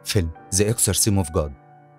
فيلم ذا اكسرسيم اوف جاد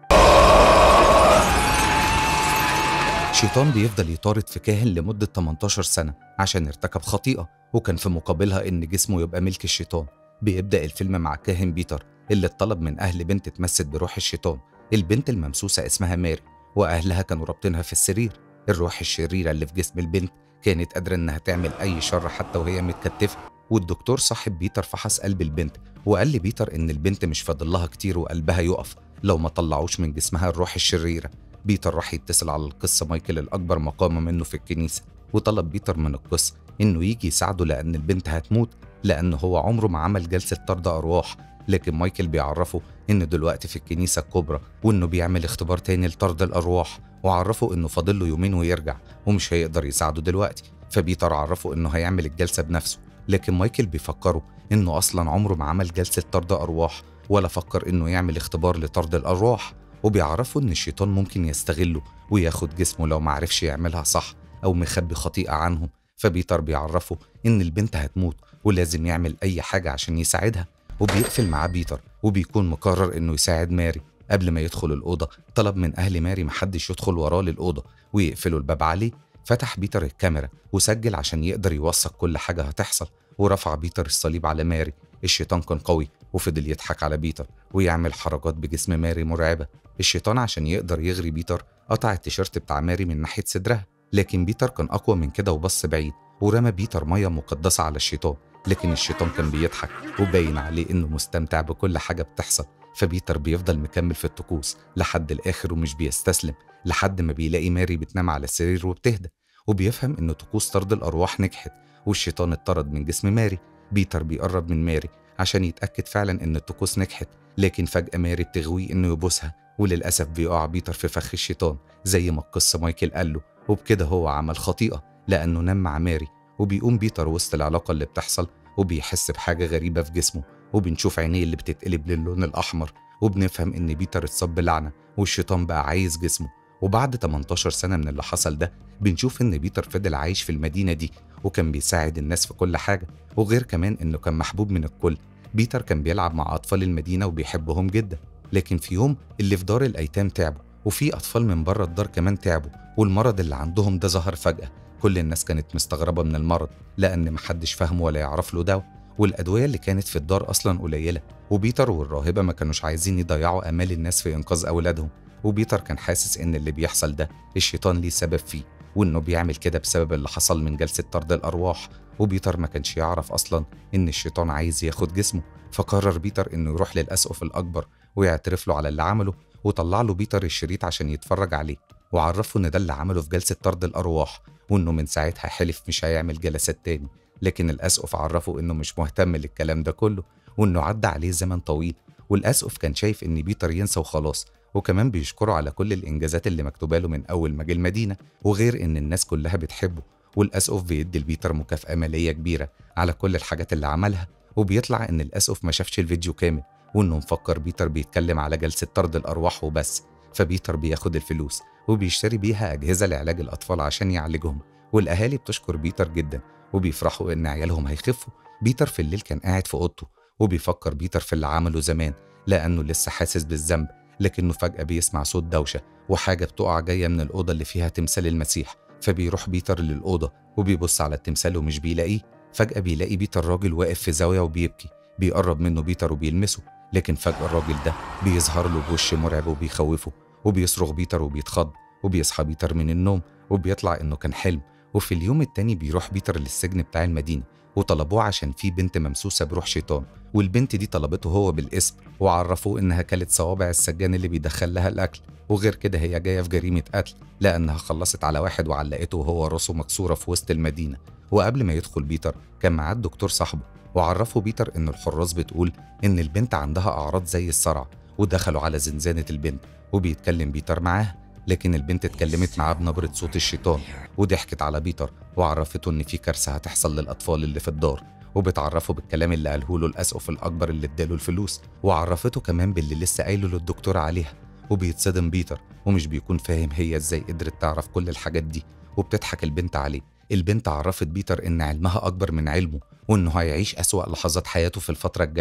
شيطان بيفضل يطارد في كاهن لمدة 18 سنة عشان ارتكب خطيئة وكان في مقابلها إن جسمه يبقى ملك الشيطان بيبدأ الفيلم مع كاهن بيتر اللي اتطلب من أهل بنت تمسد بروح الشيطان البنت الممسوسة اسمها ماري وأهلها كانوا رابطينها في السرير الروح الشريرة اللي في جسم البنت كانت قادرة إنها تعمل أي شر حتى وهي متكتفة والدكتور صاحب بيتر فحص قلب البنت وقال لبيتر إن البنت مش فاضلها كتير وقلبها يقف لو ما طلعوش من جسمها الروح الشريرة بيتر راح يتصل على القس مايكل الأكبر مقاما منه في الكنيسة وطلب بيتر من القس إنه يجي يساعده لأن البنت هتموت لأن هو عمره ما عمل جلسة طرد أرواح لكن مايكل بيعرفه إنه دلوقتي في الكنيسة الكبرى وإنه بيعمل اختبار تاني لطرد الأرواح وعرفه إنه فاضل له يومين ويرجع ومش هيقدر يساعده دلوقتي فبيتر عرفه إنه هيعمل الجلسة بنفسه لكن مايكل بيفكره إنه أصلا عمره ما عمل جلسة طرد أرواح ولا فكر إنه يعمل اختبار لطرد الأرواح وبيعرفه إن الشيطان ممكن يستغله وياخد جسمه لو معرفش يعملها صح أو مخبي خطيئة عنهم فبيتر بيعرفه إن البنت هتموت ولازم يعمل أي حاجة عشان يساعدها وبيقفل معاه بيتر وبيكون مقرر إنه يساعد ماري قبل ما يدخل الأوضة طلب من أهل ماري محدش يدخل وراه للأوضة ويقفلوا الباب عليه فتح بيتر الكاميرا وسجل عشان يقدر يوثق كل حاجة هتحصل ورفع بيتر الصليب على ماري الشيطان كان قوي وفضل يضحك على بيتر ويعمل حركات بجسم ماري مرعبة الشيطان عشان يقدر يغري بيتر قطع التيشيرت بتاع ماري من ناحية صدرها لكن بيتر كان أقوى من كده وبص بعيد ورمى بيتر مية مقدسة على الشيطان لكن الشيطان كان بيضحك وباين عليه إنه مستمتع بكل حاجة بتحصل فبيتر بيفضل مكمل في الطقوس لحد الآخر ومش بيستسلم لحد ما بيلاقي ماري بتنام على السرير وبتهدى وبيفهم إن طقوس طرد الأرواح نجحت والشيطان اتطرد من جسم ماري بيتر بيقرب من ماري عشان يتأكد فعلا إن الطقوس نجحت لكن فجأة ماري بتغويه إنه يبوسها وللأسف بيقع بيتر في فخ الشيطان زي ما القصة مايكل قال له وبكده هو عمل خطيئة لأنه نام مع ماري وبيقوم بيتر وسط العلاقة اللي بتحصل وبيحس بحاجة غريبة في جسمه وبنشوف عينيه اللي بتتقلب للون الأحمر وبنفهم إن بيتر اتصاب بلعنة والشيطان بقى عايز جسمه وبعد 18 سنة من اللي حصل ده بنشوف إن بيتر فضل عايش في المدينة دي وكان بيساعد الناس في كل حاجة وغير كمان إنه كان محبوب من الكل بيتر كان بيلعب مع أطفال المدينة وبيحبهم جدا لكن في يوم اللي في دار الأيتام تعبوا وفي أطفال من بره الدار كمان تعبوا والمرض اللي عندهم ده ظهر فجأة كل الناس كانت مستغربة من المرض لأن محدش فاهمه ولا يعرف له دواء والأدوية اللي كانت في الدار أصلا قليلة وبيتر والراهبة ما كانوش عايزين يضيعوا آمال الناس في إنقاذ أولادهم وبيتر كان حاسس إن اللي بيحصل ده الشيطان ليه سبب فيه وإنه بيعمل كده بسبب اللي حصل من جلسة طرد الأرواح وبيتر ما كانش يعرف أصلا إن الشيطان عايز ياخد جسمه فقرر بيتر إنه يروح للأسقف الأكبر ويعترف له على اللي عمله وطلع له بيتر الشريط عشان يتفرج عليه وعرفه إن ده اللي عمله في جلسة طرد الأرواح وإنه من ساعتها حلف مش هيعمل جلسات تاني لكن الأسقف عرفه إنه مش مهتم للكلام ده كله وإنه عدى عليه زمن طويل والأسقف كان شايف إن بيتر ينسى وخلاص وكمان بيشكره على كل الإنجازات اللي مكتوبة له من أول ما جه المدينة وغير إن الناس كلها بتحبه والأسقف بيدي لبيتر مكافأة مالية كبيرة على كل الحاجات اللي عملها وبيطلع إن الأسقف ما شافش الفيديو كامل وإنه مفكر بيتر بيتكلم على جلسة طرد الأرواح وبس فبيتر بياخد الفلوس وبيشتري بيها أجهزة لعلاج الأطفال عشان يعالجهم والأهالي بتشكر بيتر جدا وبيفرحوا إن عيالهم هيخفوا بيتر في الليل كان قاعد في أوضته وبيفكر بيتر في اللي عمله زمان لأنه لسه حاسس بالذنب لكنه فجأة بيسمع صوت دوشة وحاجة بتقع جاية من الأوضة اللي فيها تمثال المسيح فبيروح بيتر للأوضة وبيبص على التمثال ومش بيلاقيه فجأة بيلاقي بيتر راجل واقف في زاوية وبيبكي بيقرب منه بيتر وبيلمسه لكن فجأة الراجل ده بيظهر له بوش مرعب وبيخوفه وبيصرخ بيتر وبيتخض وبيصحى بيتر من النوم وبيطلع إنه كان حلم وفي اليوم التاني بيروح بيتر للسجن بتاع المدينة وطلبوه عشان في بنت ممسوسة بروح شيطان والبنت دي طلبته هو بالاسم وعرفوه إنها كلت صوابع السجان اللي بيدخل لها الأكل وغير كده هي جاية في جريمة قتل لأنها خلصت على واحد وعلقته وهو راسه مكسورة في وسط المدينة وقبل ما يدخل بيتر كان معاه الدكتور صاحبه وعرفوا بيتر إن الحراس بتقول إن البنت عندها أعراض زي الصرع ودخلوا على زنزانة البنت وبيتكلم بيتر معاها لكن البنت اتكلمت معاه بنبرة صوت الشيطان وضحكت على بيتر وعرفته إن في كارثة هتحصل للأطفال اللي في الدار وبتعرفه بالكلام اللي قاله له الأسقف الأكبر اللي اداله الفلوس وعرفته كمان باللي لسه قايله للدكتور عليها وبيتصدم بيتر ومش بيكون فاهم هي ازاي قدرت تعرف كل الحاجات دي وبتضحك البنت عليه البنت عرفت بيتر إن علمها أكبر من علمه وإنه هيعيش أسوأ لحظات حياته في الفترة الجاية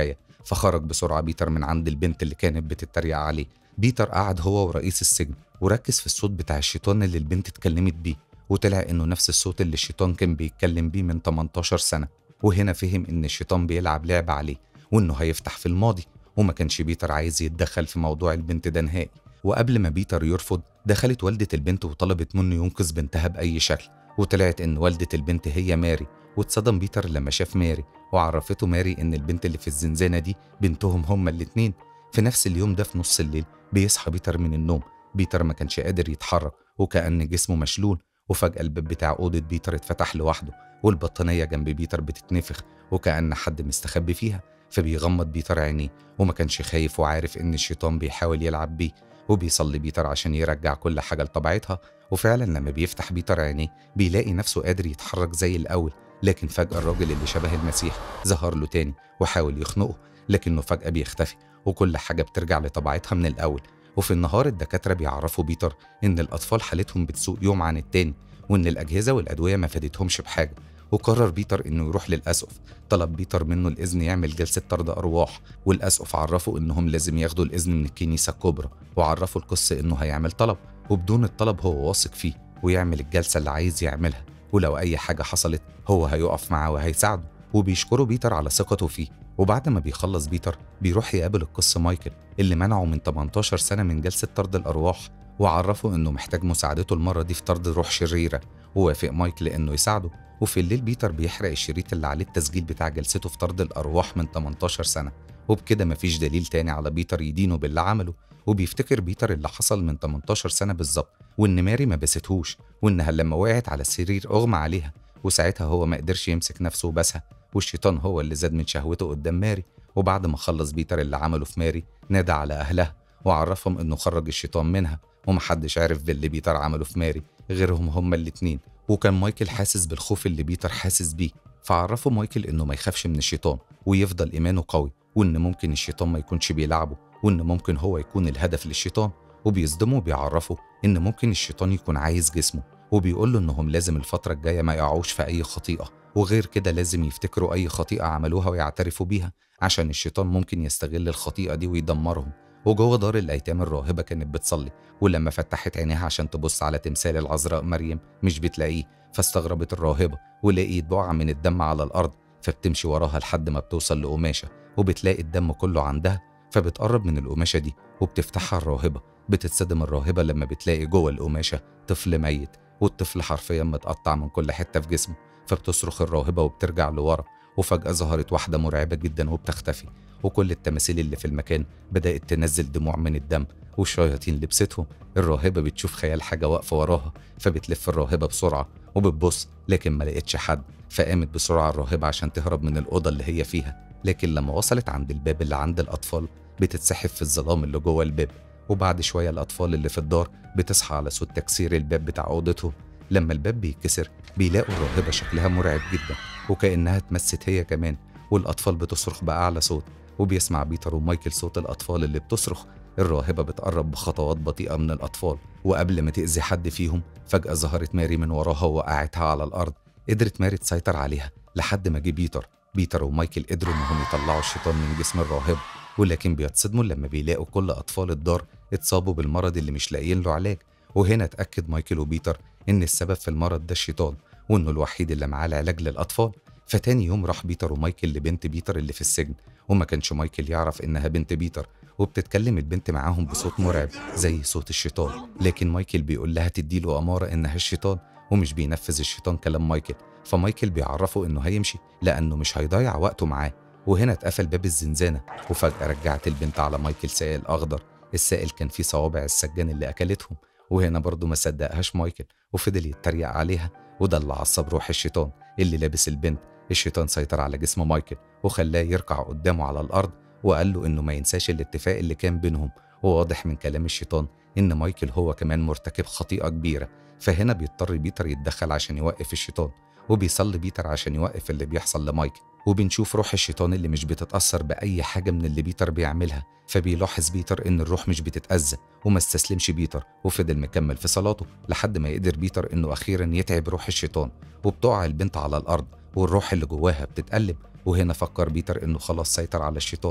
فخرج بسرعة بيتر من عند البنت اللي كانت بتتريق عليه بيتر قعد هو ورئيس السجن وركز في الصوت بتاع الشيطان اللي البنت اتكلمت بيه وطلع انه نفس الصوت اللي الشيطان كان بيتكلم بيه من 18 سنة وهنا فهم ان الشيطان بيلعب لعبة عليه وانه هيفتح في الماضي وما كانش بيتر عايز يتدخل في موضوع البنت ده نهائي وقبل ما بيتر يرفض دخلت والدة البنت وطلبت منه ينقذ بنتها بأي شكل وطلعت إن والدة البنت هي ماري واتصدم بيتر لما شاف ماري وعرفته ماري إن البنت اللي في الزنزانة دي بنتهم هما الاتنين في نفس اليوم ده في نص الليل بيصحى بيتر من النوم بيتر ما كانش قادر يتحرك وكأن جسمه مشلول وفجأة الباب بتاع أوضة بيتر اتفتح لوحده والبطانية جنب بيتر بتتنفخ وكأن حد مستخبي فيها فبيغمض بيتر عينيه وما كانش خايف وعارف إن الشيطان بيحاول يلعب بيه وبيصلي بيتر عشان يرجع كل حاجة لطبيعتها وفعلا لما بيفتح بيتر عينيه بيلاقي نفسه قادر يتحرك زي الأول لكن فجأة الراجل اللي شبه المسيح ظهر له تاني وحاول يخنقه لكنه فجأة بيختفي وكل حاجة بترجع لطبيعتها من الأول وفي النهار الدكاترة بيعرفوا بيتر إن الأطفال حالتهم بتسوء يوم عن التاني وإن الأجهزة والأدوية ما فادتهمش بحاجة وقرر بيتر إنه يروح للأسقف طلب بيتر منه الإذن يعمل جلسة طرد أرواح والأسقف عرفوا إنهم لازم ياخدوا الإذن من الكنيسة الكبرى وعرفوا القس إنه هيعمل طلب وبدون الطلب هو واثق فيه ويعمل الجلسة اللي عايز يعملها ولو أي حاجة حصلت هو هيقف معاه وهيساعده وبيشكروا بيتر على ثقته فيه وبعد ما بيخلص بيتر بيروح يقابل القس مايكل اللي منعه من 18 سنة من جلسة طرد الأرواح وعرفه إنه محتاج مساعدته المرة دي في طرد روح شريرة ووافق مايكل إنه يساعده وفي الليل بيتر بيحرق الشريط اللي عليه التسجيل بتاع جلسته في طرد الأرواح من 18 سنة وبكده مفيش دليل تاني على بيتر يدينه باللي عمله وبيفتكر بيتر اللي حصل من 18 سنة بالظبط وإن ماري ما بستهوش وإنها لما وقعت على السرير أغمى عليها وساعتها هو ما قدرش يمسك نفسه وبسها والشيطان هو اللي زاد من شهوته قدام ماري وبعد ما خلص بيتر اللي عمله في ماري نادى على أهلها وعرفهم إنه خرج الشيطان منها ومحدش عارف باللي بيتر عمله في ماري غيرهم هما الاتنين وكان مايكل حاسس بالخوف اللي بيتر حاسس بيه فعرفه مايكل إنه ما يخافش من الشيطان ويفضل إيمانه قوي وإن ممكن الشيطان ما يكونش بيلعبه وإن ممكن هو يكون الهدف للشيطان وبيصدمه وبيعرفه إن ممكن الشيطان يكون عايز جسمه وبيقول له إنهم لازم الفترة الجاية ما يقعوش في أي خطيئة وغير كده لازم يفتكروا أي خطيئة عملوها ويعترفوا بيها عشان الشيطان ممكن يستغل الخطيئة دي ويدمرهم وجوه دار الأيتام الراهبة كانت بتصلي ولما فتحت عينيها عشان تبص على تمثال العذراء مريم مش بتلاقيه فاستغربت الراهبة ولقيت بقعة من الدم على الأرض فبتمشي وراها لحد ما بتوصل لقماشة وبتلاقي الدم كله عندها فبتقرب من القماشة دي وبتفتحها الراهبة بتتصدم الراهبة لما بتلاقي جوه القماشة طفل ميت والطفل حرفيا متقطع من كل حتة في جسمه فبتصرخ الراهبة وبترجع لورا وفجأة ظهرت واحدة مرعبة جدا وبتختفي وكل التماثيل اللي في المكان بدأت تنزل دموع من الدم والشياطين لبستهم الراهبة بتشوف خيال حاجة واقفة وراها فبتلف الراهبة بسرعة وبتبص لكن ما لقتش حد فقامت بسرعة الراهبة عشان تهرب من الأوضة اللي هي فيها لكن لما وصلت عند الباب اللي عند الأطفال بتتسحب في الظلام اللي جوه الباب وبعد شوية الأطفال اللي في الدار بتصحى على صوت تكسير الباب بتاع أوضتهم لما الباب بيتكسر بيلاقوا الراهبة شكلها مرعب جدا وكأنها اتمست هي كمان والأطفال بتصرخ بأعلى صوت وبيسمع بيتر ومايكل صوت الأطفال اللي بتصرخ الراهبة بتقرب بخطوات بطيئة من الأطفال وقبل ما تأذي حد فيهم فجأة ظهرت ماري من وراها ووقعتها على الأرض قدرت ماري تسيطر عليها لحد ما جه بيتر بيتر ومايكل قدروا إنهم يطلعوا الشيطان من جسم الراهبة ولكن بيتصدموا لما بيلاقوا كل أطفال الدار اتصابوا بالمرض اللي مش لاقيين له علاج وهنا اتأكد مايكل وبيتر إن السبب في المرض ده الشيطان وإنه الوحيد اللي معاه العلاج للأطفال فتاني يوم راح بيتر ومايكل لبنت بيتر اللي في السجن وما كانش مايكل يعرف إنها بنت بيتر وبتتكلم البنت معاهم بصوت مرعب زي صوت الشيطان لكن مايكل بيقول لها تديله أمارة إنها الشيطان ومش بينفذ الشيطان كلام مايكل فمايكل بيعرفه إنه هيمشي لأنه مش هيضيع وقته معاه وهنا اتقفل باب الزنزانة وفجأة رجعت البنت على مايكل سائل أخضر السائل كان فيه صوابع السجان اللي أكلتهم وهنا برضه ما صدقهاش مايكل وفضل يتريق عليها وده اللي عصب روح الشيطان اللي لابس البنت الشيطان سيطر على جسم مايكل وخلاه يركع قدامه على الأرض وقال له إنه ما ينساش الاتفاق اللي كان بينهم وواضح من كلام الشيطان إن مايكل هو كمان مرتكب خطيئة كبيرة فهنا بيضطر بيتر يتدخل عشان يوقف الشيطان وبيصلي بيتر عشان يوقف اللي بيحصل لمايكل وبنشوف روح الشيطان اللي مش بتتأثر بأي حاجة من اللي بيتر بيعملها فبيلاحظ بيتر إن الروح مش بتتأذى وما استسلمش بيتر وفضل مكمل في صلاته لحد ما يقدر بيتر إنه أخيرا يتعب روح الشيطان وبتقع البنت على الأرض والروح اللي جواها بتتقلب وهنا فكر بيتر إنه خلاص سيطر على الشيطان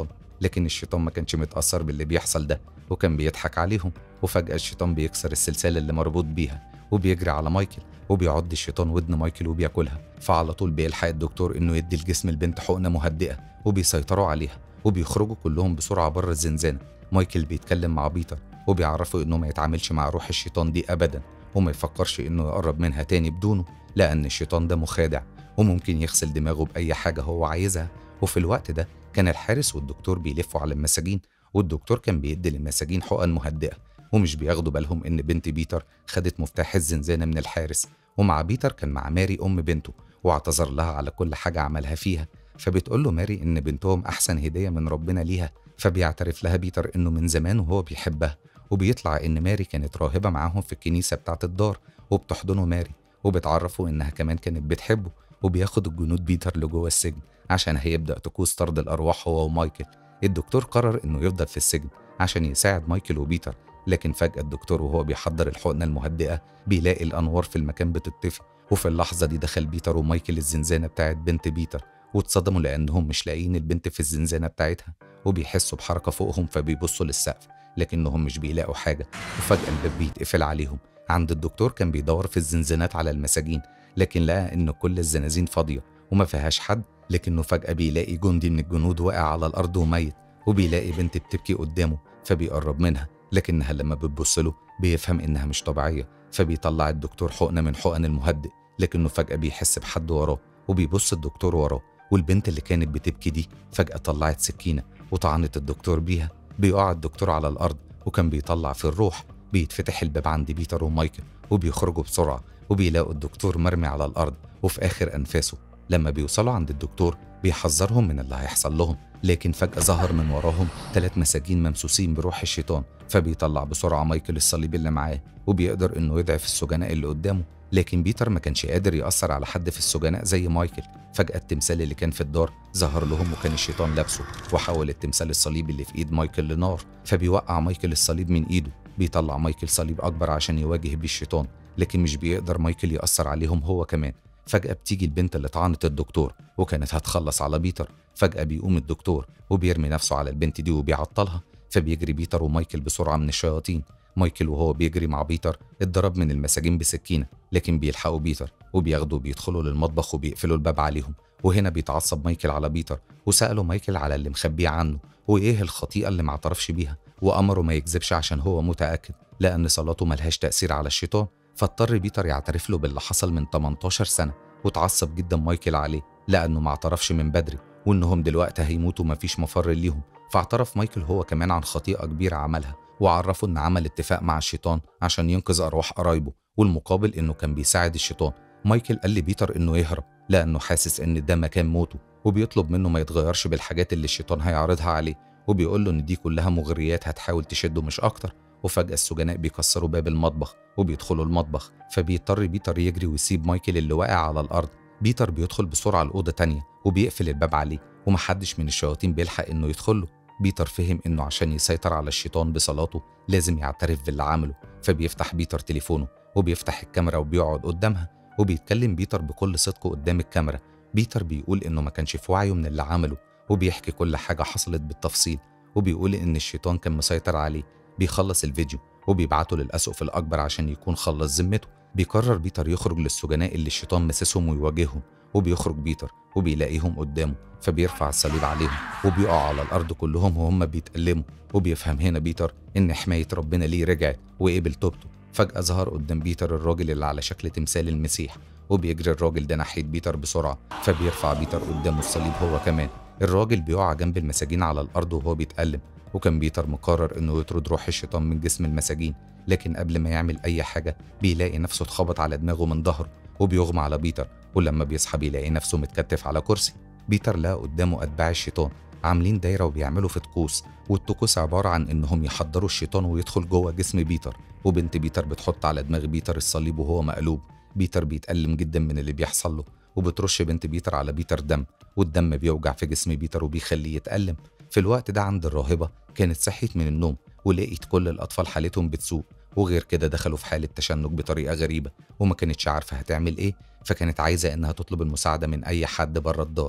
لكن الشيطان ما كانش متأثر باللي بيحصل ده وكان بيضحك عليهم وفجأة الشيطان بيكسر السلسلة اللي مربوط بيها وبيجري على مايكل وبيعض الشيطان ودن مايكل وبياكلها فعلى طول بيلحق الدكتور انه يدي لجسم البنت حقنه مهدئه وبيسيطروا عليها وبيخرجوا كلهم بسرعه بره الزنزانه مايكل بيتكلم مع بيتر وبيعرفه انه ما يتعاملش مع روح الشيطان دي ابدا وما يفكرش انه يقرب منها تاني بدونه لان الشيطان ده مخادع وممكن يغسل دماغه باي حاجه هو عايزها وفي الوقت ده كان الحارس والدكتور بيلفوا على المساجين والدكتور كان بيدي للمساجين حقن مهدئه ومش بياخدوا بالهم ان بنت بيتر خدت مفتاح الزنزانه من الحارس ومع بيتر كان مع ماري ام بنته واعتذر لها على كل حاجه عملها فيها فبتقول له ماري ان بنتهم احسن هديه من ربنا ليها فبيعترف لها بيتر انه من زمان وهو بيحبها وبيطلع ان ماري كانت راهبه معاهم في الكنيسه بتاعه الدار وبتحضنه ماري وبتعرفه انها كمان كانت بتحبه وبياخد الجنود بيتر لجوه السجن عشان هيبدا طقوس طرد الارواح هو ومايكل الدكتور قرر انه يفضل في السجن عشان يساعد مايكل وبيتر لكن فجأة الدكتور وهو بيحضر الحقنة المهدئة بيلاقي الأنوار في المكان بتطفي وفي اللحظة دي دخل بيتر ومايكل الزنزانة بتاعت بنت بيتر واتصدموا لأنهم مش لاقيين البنت في الزنزانة بتاعتها وبيحسوا بحركة فوقهم فبيبصوا للسقف لكنهم مش بيلاقوا حاجة وفجأة الباب بيتقفل عليهم عند الدكتور كان بيدور في الزنزانات على المساجين لكن لقى إن كل الزنازين فاضية وما فيهاش حد لكنه فجأة بيلاقي جندي من الجنود واقع على الأرض وميت وبيلاقي بنت بتبكي قدامه فبيقرب منها لكنها لما بتبص له بيفهم إنها مش طبيعية فبيطلع الدكتور حقنة من حقن المهدئ لكنه فجأة بيحس بحد وراه وبيبص الدكتور وراه والبنت اللي كانت بتبكي دي فجأة طلعت سكينة وطعنت الدكتور بيها بيقع الدكتور على الأرض وكان بيطلع في الروح بيتفتح الباب عند بيتر ومايكل وبيخرجوا بسرعة وبيلاقوا الدكتور مرمي على الأرض وفي آخر أنفاسه لما بيوصلوا عند الدكتور بيحذرهم من اللي هيحصل لهم لكن فجأة ظهر من وراهم ثلاث مساجين ممسوسين بروح الشيطان فبيطلع بسرعة مايكل الصليب اللي معاه وبيقدر إنه يضعف السجناء اللي قدامه لكن بيتر ما كانش قادر يأثر على حد في السجناء زي مايكل فجأة التمثال اللي كان في الدار ظهر لهم وكان الشيطان لابسه وحول التمثال الصليب اللي في ايد مايكل لنار فبيوقع مايكل الصليب من ايده بيطلع مايكل صليب اكبر عشان يواجه بيه الشيطان لكن مش بيقدر مايكل يأثر عليهم هو كمان فجأة بتيجي البنت اللي طعنت الدكتور وكانت هتخلص على بيتر فجأة بيقوم الدكتور وبيرمي نفسه على البنت دي وبيعطلها فبيجري بيتر ومايكل بسرعة من الشياطين مايكل وهو بيجري مع بيتر اتضرب من المساجين بسكينة لكن بيلحقوا بيتر وبياخدوا بيدخلوا للمطبخ وبيقفلوا الباب عليهم وهنا بيتعصب مايكل على بيتر وسأله مايكل على اللي مخبيه عنه وإيه الخطيئة اللي معترفش بيها وأمره ما يكذبش عشان هو متأكد لأن صلاته ملهاش تأثير على الشيطان فاضطر بيتر يعترف له باللي حصل من 18 سنة وتعصب جدا مايكل عليه لأنه ما اعترفش من بدري وإنهم دلوقتي هيموتوا مفيش مفر ليهم فاعترف مايكل هو كمان عن خطيئة كبيرة عملها وعرفه إن عمل اتفاق مع الشيطان عشان ينقذ أرواح قرايبه والمقابل إنه كان بيساعد الشيطان مايكل قال لبيتر إنه يهرب لأنه حاسس إن ده مكان موته وبيطلب منه ما يتغيرش بالحاجات اللي الشيطان هيعرضها عليه وبيقول له إن دي كلها مغريات هتحاول تشده مش أكتر وفجأة السجناء بيكسروا باب المطبخ وبيدخلوا المطبخ فبيضطر بيتر يجري ويسيب مايكل اللي واقع على الأرض بيتر بيدخل بسرعة لأوضة تانية وبيقفل الباب عليه ومحدش من الشياطين بيلحق إنه يدخله بيتر فهم إنه عشان يسيطر على الشيطان بصلاته لازم يعترف باللي عمله فبيفتح بيتر تليفونه وبيفتح الكاميرا وبيقعد قدامها وبيتكلم بيتر بكل صدق قدام الكاميرا بيتر بيقول إنه ما كانش في وعيه من اللي عمله وبيحكي كل حاجة حصلت بالتفصيل وبيقول إن الشيطان كان مسيطر عليه بيخلص الفيديو وبيبعته للأسقف الأكبر عشان يكون خلص ذمته بيقرر بيتر يخرج للسجناء اللي الشيطان مسسهم ويواجههم وبيخرج بيتر وبيلاقيهم قدامه فبيرفع الصليب عليهم وبيقعوا على الأرض كلهم وهم بيتألموا وبيفهم هنا بيتر إن حماية ربنا ليه رجعت وقبل توبته فجأة ظهر قدام بيتر الراجل اللي على شكل تمثال المسيح وبيجري الراجل ده ناحية بيتر بسرعة فبيرفع بيتر قدامه الصليب هو كمان الراجل بيقع جنب المساجين على الأرض وهو بيتألم وكان بيتر مقرر إنه يطرد روح الشيطان من جسم المساجين لكن قبل ما يعمل أي حاجة بيلاقي نفسه اتخبط على دماغه من ظهره وبيغمى على بيتر ولما بيصحى بيلاقي نفسه متكتف على كرسي بيتر لقى قدامه أتباع الشيطان عاملين دايرة وبيعملوا في طقوس والطقوس عبارة عن إنهم يحضروا الشيطان ويدخل جوه جسم بيتر وبنت بيتر بتحط على دماغ بيتر الصليب وهو مقلوب بيتر بيتألم جدا من اللي بيحصل له وبترش بنت بيتر على بيتر دم والدم بيوجع في جسم بيتر وبيخليه يتألم في الوقت ده عند الراهبة كانت صحيت من النوم ولقيت كل الأطفال حالتهم بتسوء وغير كده دخلوا في حالة تشنج بطريقة غريبة وما كانتش عارفة هتعمل إيه فكانت عايزة إنها تطلب المساعدة من أي حد بره الدار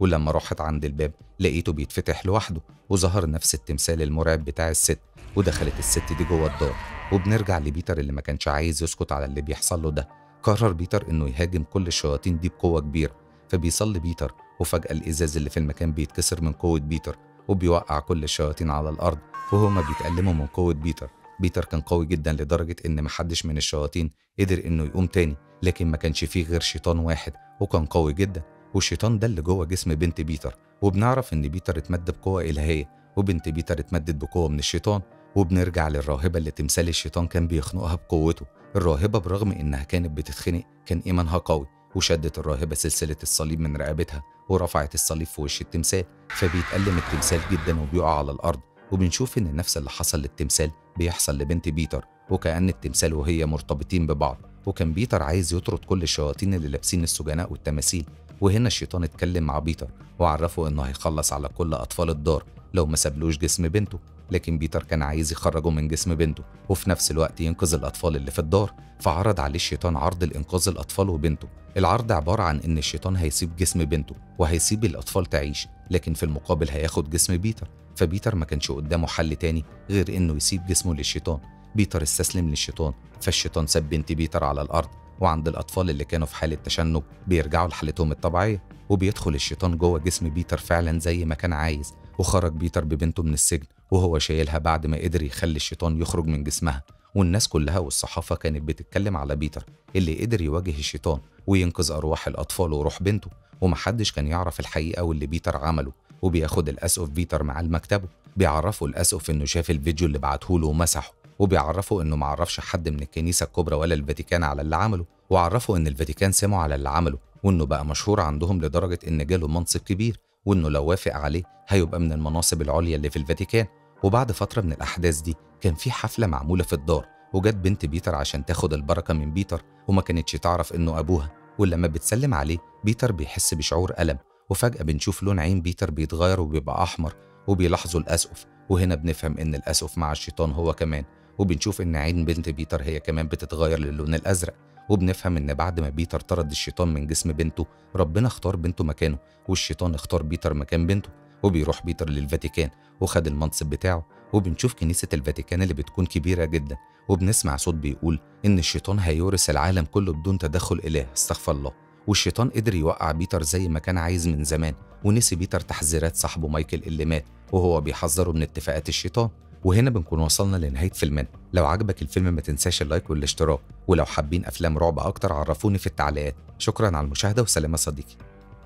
ولما رحت عند الباب لقيته بيتفتح لوحده وظهر نفس التمثال المرعب بتاع الست ودخلت الست دي جوه الدار وبنرجع لبيتر اللي ما كانش عايز يسكت على اللي بيحصل له ده قرر بيتر انه يهاجم كل الشياطين دي بقوه كبيره فبيصلي بيتر وفجاه الازاز اللي في المكان بيتكسر من قوه بيتر وبيوقع كل الشياطين على الارض وهما بيتألموا من قوه بيتر بيتر كان قوي جدا لدرجه ان محدش من الشياطين قدر انه يقوم تاني لكن ما كانش فيه غير شيطان واحد وكان قوي جدا والشيطان ده اللي جوه جسم بنت بيتر وبنعرف ان بيتر اتمد بقوه الهيه وبنت بيتر اتمدت بقوه من الشيطان وبنرجع للراهبه اللي تمثال الشيطان كان بيخنقها بقوته الراهبه برغم انها كانت بتتخنق كان ايمانها قوي وشدت الراهبه سلسله الصليب من رقبتها ورفعت الصليب في وش التمثال فبيتألم التمثال جدا وبيقع على الارض وبنشوف ان نفس اللي حصل للتمثال بيحصل لبنت بيتر وكأن التمثال وهي مرتبطين ببعض وكان بيتر عايز يطرد كل الشياطين اللي لابسين السجناء والتماثيل وهنا الشيطان اتكلم مع بيتر وعرفه انه هيخلص على كل اطفال الدار لو ما سابلوش جسم بنته لكن بيتر كان عايز يخرجه من جسم بنته وفي نفس الوقت ينقذ الأطفال اللي في الدار فعرض عليه الشيطان عرض لإنقاذ الأطفال وبنته العرض عبارة عن إن الشيطان هيسيب جسم بنته وهيسيب الأطفال تعيش لكن في المقابل هياخد جسم بيتر فبيتر ما كانش قدامه حل تاني غير إنه يسيب جسمه للشيطان بيتر استسلم للشيطان فالشيطان ساب بنت بيتر على الأرض وعند الأطفال اللي كانوا في حالة تشنج بيرجعوا لحالتهم الطبيعية وبيدخل الشيطان جوه جسم بيتر فعلا زي ما كان عايز وخرج بيتر ببنته من السجن وهو شايلها بعد ما قدر يخلي الشيطان يخرج من جسمها والناس كلها والصحافة كانت بتتكلم على بيتر اللي قدر يواجه الشيطان وينقذ أرواح الأطفال وروح بنته ومحدش كان يعرف الحقيقة واللي بيتر عمله وبياخد الأسقف بيتر معاه لمكتبه بيعرفوا الأسقف إنه شاف الفيديو اللي بعتهوله ومسحه وبيعرفوا إنه معرفش حد من الكنيسة الكبرى ولا الفاتيكان على اللي عمله وعرفوا إن الفاتيكان سمعوا على اللي عمله وإنه بقى مشهور عندهم لدرجة إن جاله منصب كبير وإنه لو وافق عليه هيبقى من المناصب العليا اللي في الفاتيكان وبعد فترة من الأحداث دي كان في حفلة معمولة في الدار وجت بنت بيتر عشان تاخد البركة من بيتر وما كانتش تعرف إنه أبوها ولما بتسلم عليه بيتر بيحس بشعور ألم وفجأة بنشوف لون عين بيتر بيتغير وبيبقى أحمر وبيلاحظوا الأسقف وهنا بنفهم إن الأسقف مع الشيطان هو كمان وبنشوف إن عين بنت بيتر هي كمان بتتغير للون الأزرق وبنفهم إن بعد ما بيتر طرد الشيطان من جسم بنته ربنا اختار بنته مكانه والشيطان اختار بيتر مكان بنته وبيروح بيتر للفاتيكان وخد المنصب بتاعه وبنشوف كنيسة الفاتيكان اللي بتكون كبيرة جدا وبنسمع صوت بيقول إن الشيطان هيورث العالم كله بدون تدخل إله استغفر الله والشيطان قدر يوقع بيتر زي ما كان عايز من زمان ونسي بيتر تحذيرات صاحبه مايكل اللي مات وهو بيحذره من اتفاقات الشيطان وهنا بنكون وصلنا لنهاية فيلمنا لو عجبك الفيلم ما تنساش اللايك والاشتراك ولو حابين أفلام رعب أكتر عرفوني في التعليقات شكرا على المشاهدة وسلام يا صديقي